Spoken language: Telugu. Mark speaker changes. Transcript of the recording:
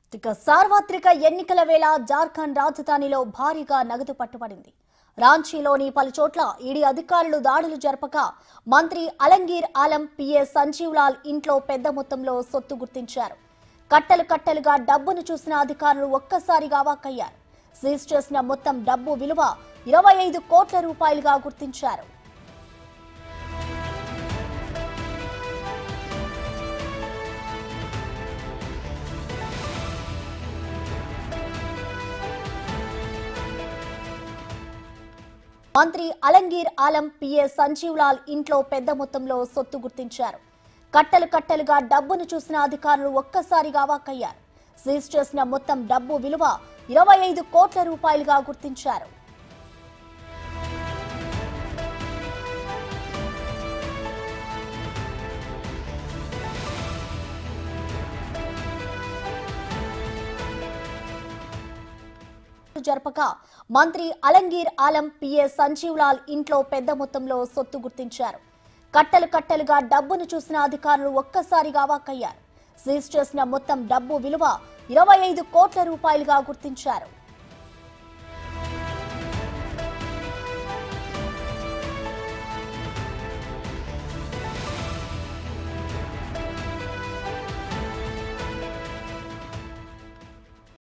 Speaker 1: ఇక సార్వత్రిక ఎన్నికల వేళ జార్ఖండ్ రాజధానిలో భారీగా నగదు పట్టుబడింది రాంచీలోని పలు చోట్ల ఈడీ అధికారులు దాడులు జరపక మంత్రి అలంగీర్ ఆలం పిఏ సంజీవ్ లాల్ ఇంట్లో పెద్ద మొత్తంలో సొత్తు గుర్తించారు కట్టలు కట్టలుగా డబ్బును చూసిన అధికారులు ఒక్కసారిగా అవాక్కయ్యారు సీజ్ చేసిన మొత్తం డబ్బు విలువ ఇరవై ఐదు కోట్ల రూపాయలుగా గుర్తించారు మంత్రి అలంగీర్ ఆలం పిఏ సంజీవ్ లాల్ ఇంట్లో పెద్ద మొత్తంలో సొత్తు గుర్తించారు కట్టలు కట్టలుగా డబ్బును చూసిన అధికారులు ఒక్కసారిగా అవాక్కయ్యారు సీజ్ చేసిన మొత్తం డబ్బు విలువ ఇరవై ఐదు కోట్ల రూపాయలుగా గుర్తించారు జరపక మంత్రి అలంగీర్ ఆలం పిఏ సంజీవ్ లాల్ ఇంట్లో పెద్ద మొత్తంలో సొత్తు గుర్తించారు కట్టలు కట్టలుగా డబ్బును చూసిన అధికారులు ఒక్కసారిగా అవాక్కయ్యారు సీజ్ చేసిన మొత్తం డబ్బు విలువ ఇరవై ఐదు కోట్ల రూపాయలుగా గుర్తించారు